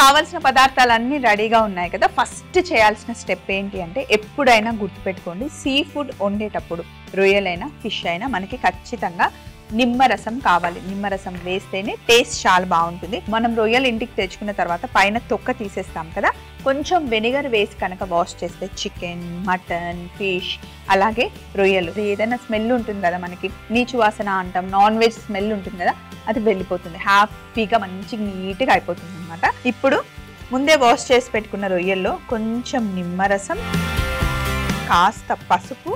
కావాల్సిన పదార్థాలన్నీ రెడీగా ఉన్నాయి కదా ఫస్ట్ చేయాల్సిన స్టెప్ ఏంటి అంటే ఎప్పుడైనా గుర్తుపెట్టుకోండి సీ ఫుడ్ వండేటప్పుడు రొయ్యలైనా ఫిష్ అయినా మనకి ఖచ్చితంగా నిమ్మరసం కావాలి నిమ్మరసం వేస్తేనే టేస్ట్ చాలా బాగుంటుంది మనం రొయ్యలు ఇంటికి తెచ్చుకున్న తర్వాత పైన తొక్క తీసేస్తాం కదా కొంచెం వెనిగర్ వేసి కనుక వాష్ చేస్తే చికెన్ మటన్ ఫిష్ అలాగే రొయ్యలు ఏదైనా స్మెల్ ఉంటుంది కదా మనకి నీచు వాసన అంటాం నాన్ వెజ్ స్మెల్ ఉంటుంది కదా అది వెళ్ళిపోతుంది హ్యాపీగా మంచి నీట్గా అయిపోతుంది అనమాట ఇప్పుడు ముందే వాష్ చేసి పెట్టుకున్న రొయ్యల్లో కొంచెం నిమ్మరసం కాస్త పసుపు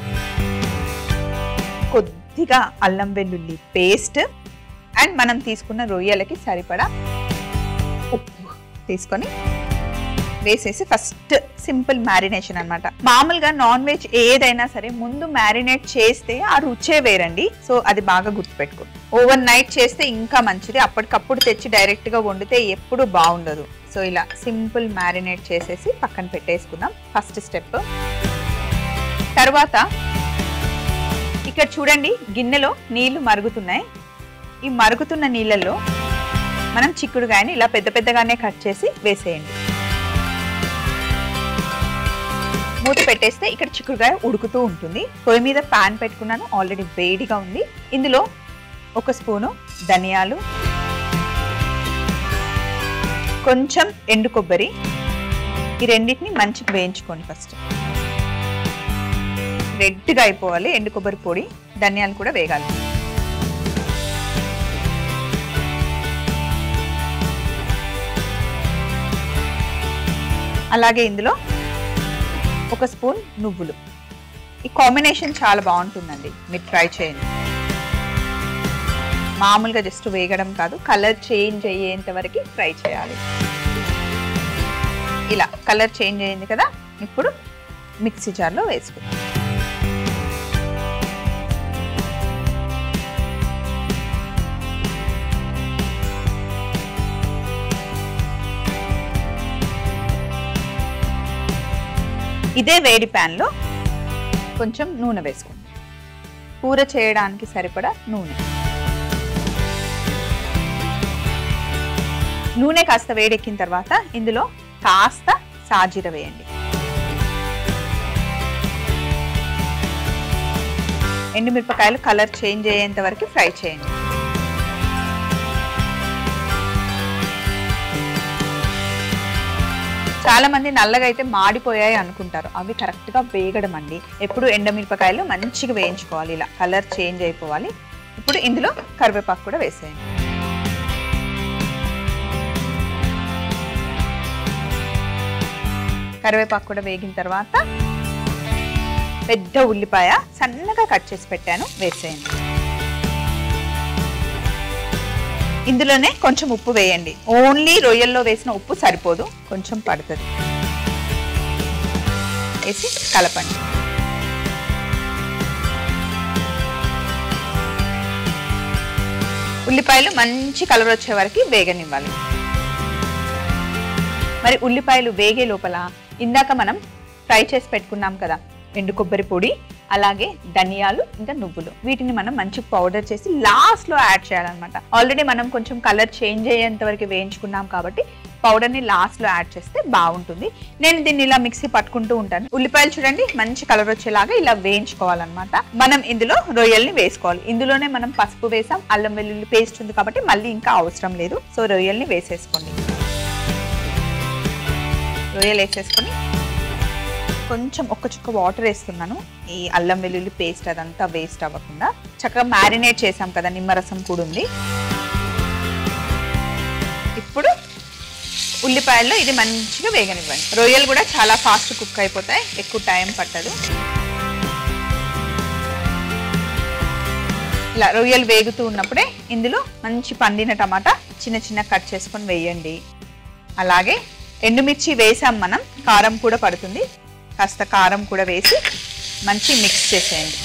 కొద్దిగా అల్లం వెల్లుల్లి పేస్ట్ అండ్ మనం తీసుకున్న రొయ్యలకి సరిపడా ఉప్పు తీసుకొని వేసేసి ఫస్ట్ సింపుల్ మ్యారినేషన్ అన్నమాట మామూలుగా నాన్ వెజ్ ఏదైనా సరే ముందు మ్యారినేట్ చేస్తే ఆ రుచే వేరండి సో అది బాగా గుర్తుపెట్టుకో ఓవర్ నైట్ చేస్తే ఇంకా మంచిది అప్పటికప్పుడు తెచ్చి డైరెక్ట్ గా వండితే ఎప్పుడు బాగుండదు సో ఇలా సింపుల్ మ్యారినేట్ చేసేసి పక్కన పెట్టేసుకుందాం ఫస్ట్ స్టెప్ తర్వాత ఇక్కడ చూడండి గిన్నెలో నీళ్లు మరుగుతున్నాయి ఈ మరుగుతున్న నీళ్ళల్లో మనం చిక్కుడుగాయని ఇలా పెద్ద పెద్దగానే కట్ చేసి వేసేయండి మూత పెట్టేస్తే ఇక్కడ చిక్కుడుగాయ ఉడుకుతూ ఉంటుంది పొయ్యి మీద పాన్ పెట్టుకున్నాను ఆల్రెడీ వేడిగా ఉంది ఇందులో ఒక స్పూను ధనియాలు కొంచెం ఎండు కొబ్బరి ఈ రెండింటిని మంచిగా వేయించుకోండి ఫస్ట్ రెడ్గా అయిపోవాలి ఎండు కొబ్బరి పొడి ధనియాలు కూడా వేగాలి అలాగే ఇందులో ఒక స్పూన్ నువ్వులు ఈ కాంబినేషన్ చాలా బాగుంటుందండి మీరు ట్రై చేయండి మామూలుగా జస్ట్ వేగడం కాదు కలర్ చేంజ్ అయ్యేంత వరకు ఫ్రై చేయాలి ఇలా కలర్ చేంజ్ అయ్యింది కదా ఇప్పుడు మిక్సీ జార్లో వేసుకుందాం ఇదే వేడి ప్యాన్లో కొంచెం నూనె వేసుకోండి కూర చేయడానికి సరిపడా నూనె నూనె కాస్త వేడెక్కిన తర్వాత ఇందులో కాస్త సాజీర వేయండి ఎండుమిరపకాయలు కలర్ చేంజ్ అయ్యేంత వరకు ఫ్రై చేయండి చాలా మంది నల్లగా అయితే మాడిపోయాయి అనుకుంటారు అవి కరెక్ట్ గా వేగడం అండి ఎప్పుడు ఎండమిరపకాయలు మంచిగా వేయించుకోవాలి ఇలా కలర్ చేంజ్ అయిపోవాలి ఇప్పుడు ఇందులో కరివేపాకు కూడా వేసేయండి కరివేపాకు కూడా వేగిన తర్వాత పెద్ద ఉల్లిపాయ సన్నగా కట్ చేసి పెట్టాను వేసేయండి ఇందులోనే కొంచెం ఉప్పు వేయండి ఓన్లీ రొయ్యల్లో వేసిన ఉప్పు సరిపోదు కొంచెం పడుతుంది వేసి కలపండి ఉల్లిపాయలు మంచి కలర్ వచ్చే వరకు వేగనివ్వాలి మరి ఉల్లిపాయలు వేగే లోపల ఇందాక మనం ఫ్రై చేసి పెట్టుకున్నాం కదా ఎండు కొబ్బరి పొడి అలాగే ధనియాలు ఇంకా నువ్వులు వీటిని మనం మంచి పౌడర్ చేసి లాస్ట్ లో యాడ్ చేయాలన్నమాట ఆల్రెడీ మనం కొంచెం కలర్ చేంజ్ అయ్యేంత వరకు వేయించుకున్నాం కాబట్టి పౌడర్ ని లాస్ట్ లో యాడ్ చేస్తే బాగుంటుంది నేను దీన్ని ఇలా మిక్సీ పట్టుకుంటూ ఉంటాను ఉల్లిపాయలు చూడండి మంచి కలర్ వచ్చేలాగా ఇలా వేయించుకోవాలన్నమాట మనం ఇందులో రొయ్యల్ని వేసుకోవాలి ఇందులోనే మనం పసుపు వేసాం అల్లం వెల్లుల్లి పేస్ట్ ఉంది కాబట్టి మళ్ళీ ఇంకా అవసరం లేదు సో రొయ్యల్ని వేసేసుకోండి రొయ్యలు వేసేసుకొని కొంచెం ఒక్క చుక్క వాటర్ వేస్తున్నాను ఈ అల్లం వెల్లుల్లి పేస్ట్ అదంతా వేస్ట్ అవ్వకుండా చక్కగా మ్యారినేట్ చేసాం కదా నిమ్మరసం కూడా ఉంది ఇప్పుడు ఉల్లిపాయల్లో ఇది మంచిగా వేగనివ్వండి రొయ్యలు కూడా చాలా ఫాస్ట్ కుక్ అయిపోతాయి ఎక్కువ టైం పట్టదు ఇలా రొయ్యలు వేగుతూ ఉన్నప్పుడే ఇందులో మంచి పండిన టమాటా చిన్న చిన్న కట్ చేసుకొని వేయండి అలాగే ఎండుమిర్చి వేసాం మనం కారం కూడా పడుతుంది కాస్త కారం కూడా వేసి మంచి మిక్స్ చేసేయండి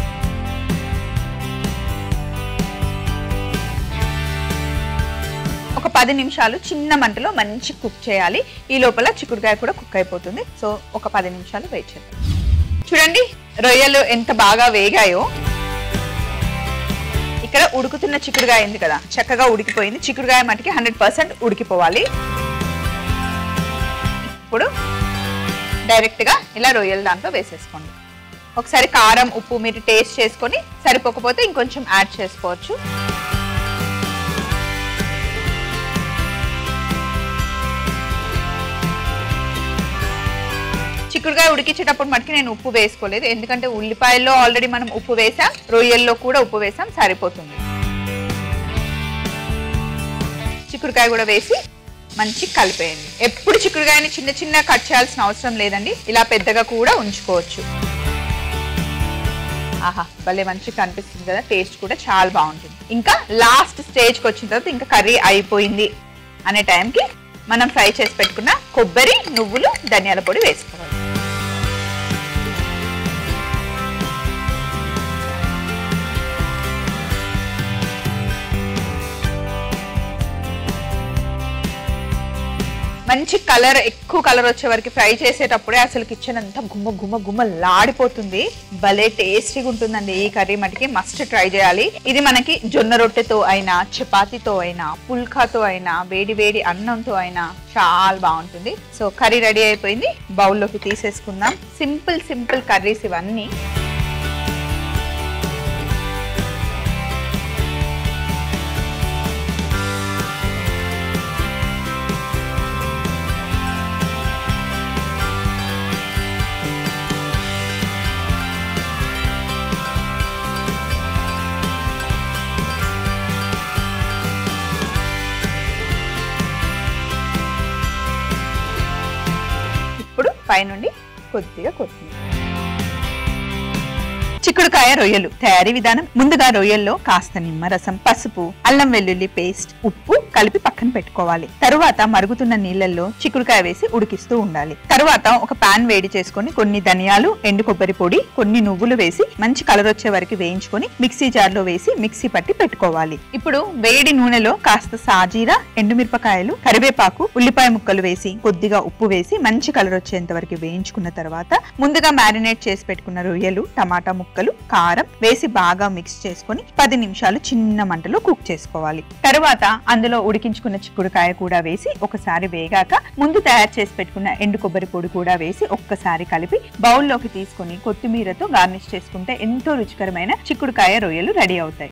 ఒక పది నిమిషాలు చిన్న మంటలో మంచి కుక్ చేయాలి ఈ లోపల చిక్కుడుకాయ కూడా కుక్ అయిపోతుంది సో ఒక పది నిమిషాలు వెయిట్ చేద్దాం చూడండి రొయ్యలు ఎంత బాగా వేగాయో ఇక్కడ ఉడుకుతున్న చిక్కుడుకాయ ఉంది కదా చక్కగా ఉడికిపోయింది చిక్కుడుకాయ మటుకి హండ్రెడ్ పర్సెంట్ ఉడికిపోవాలి ఇప్పుడు డైరెక్ట్గా ఇలా రొయ్యలు దాంట్లో వేసేసుకోండి ఒకసారి కారం ఉప్పు మీరు టేస్ట్ చేసుకొని సరిపోకపోతే ఇంకొంచెం యాడ్ చేసుకోవచ్చు చిక్కుడుకాయ ఉడికించేటప్పుడు మటుకు నేను ఉప్పు వేసుకోలేదు ఎందుకంటే ఉల్లిపాయల్లో ఆల్రెడీ మనం ఉప్పు వేసాం రొయ్యల్లో కూడా ఉప్పు వేసాం సరిపోతుంది చిక్కుడుకాయ కూడా వేసి మంచి కలిపేయండి ఎప్పుడు చిక్కుడుకాయని చిన్న చిన్న కట్ చేయాల్సిన అవసరం లేదండి ఇలా పెద్దగా కూడా ఉంచుకోవచ్చు ఆహా భలే మంచిగా కనిపిస్తుంది కదా టేస్ట్ కూడా చాలా బాగుంటుంది ఇంకా లాస్ట్ స్టేజ్కి వచ్చిన తర్వాత ఇంకా కర్రీ అయిపోయింది అనే టైంకి మనం ఫ్రై చేసి పెట్టుకున్న కొబ్బరి నువ్వులు ధనియాల పొడి వేసుకోవాలి మంచి కలర్ ఎక్కువ కలర్ వచ్చే వరకు ఫ్రై చేసేటప్పుడే అసలు కిచెన్ అంతా గుమ్మ గుమ్మ గుమ్మ లాడిపోతుంది భలే టేస్టీగా ఉంటుందండి ఈ కర్రీ మటుకి మస్ట్ ట్రై చేయాలి ఇది మనకి జొన్న రొట్టెతో అయినా చపాతీతో అయినా పుల్కాతో అయినా వేడి వేడి అన్నంతో అయినా చాలా బాగుంటుంది సో కర్రీ రెడీ అయిపోయింది బౌల్లోకి తీసేసుకుందాం సింపుల్ సింపుల్ కర్రీస్ ఇవన్నీ ఇప్పుడు పైనుండి కొద్దిగా కొత్తిమీర చిక్కుడుకాయ రొయ్యలు తయారీ విధానం ముందుగా రొయ్యల్లో కాస్త నిమ్మరసం పసుపు అల్లం వెల్లుల్లి పేస్ట్ ఉప్పు కలిపి పక్కన పెట్టుకోవాలి తరువాత మరుగుతున్న నీళ్ళల్లో చిక్కుడుకాయ వేసి ఉడికిస్తూ ఉండాలి తరువాత ఒక పాన్ వేడి చేసుకొని కొన్ని ధనియాలు ఎండు కొబ్బరి పొడి కొన్ని నువ్వులు వేసి మంచి కలర్ వచ్చే వరకు వేయించుకొని మిక్సీ జార్ లో వేసి మిక్సీ పట్టి పెట్టుకోవాలి ఇప్పుడు వేడి నూనెలో కాస్త సాజీరా ఎండుమిరపకాయలు కరివేపాకు ఉల్లిపాయ ముక్కలు వేసి కొద్దిగా ఉప్పు వేసి మంచి కలర్ వచ్చేంత వరకు వేయించుకున్న తర్వాత ముందుగా మ్యారినేట్ చేసి పెట్టుకున్న రొయ్యలు టమాటా ముక్కలు కారం వేసి బాగా మిక్స్ చేసుకొని పది నిమిషాలు చిన్న మంటలో కుక్ చేసుకోవాలి తరువాత అందులో ఉడికించుకున్న చిక్కుడుకాయ కూడా వేసి ఒకసారి వేగాక ముందు తయారు చేసి పెట్టుకున్న ఎండు కొబ్బరి పొడి కూడా వేసి ఒక్కసారి కలిపి బౌల్లోకి తీసుకొని కొత్తిమీరతో గార్నిష్ చేసుకుంటే ఎంతో రుచికరమైన చిక్కుడుకాయ రొయ్యలు రెడీ అవుతాయి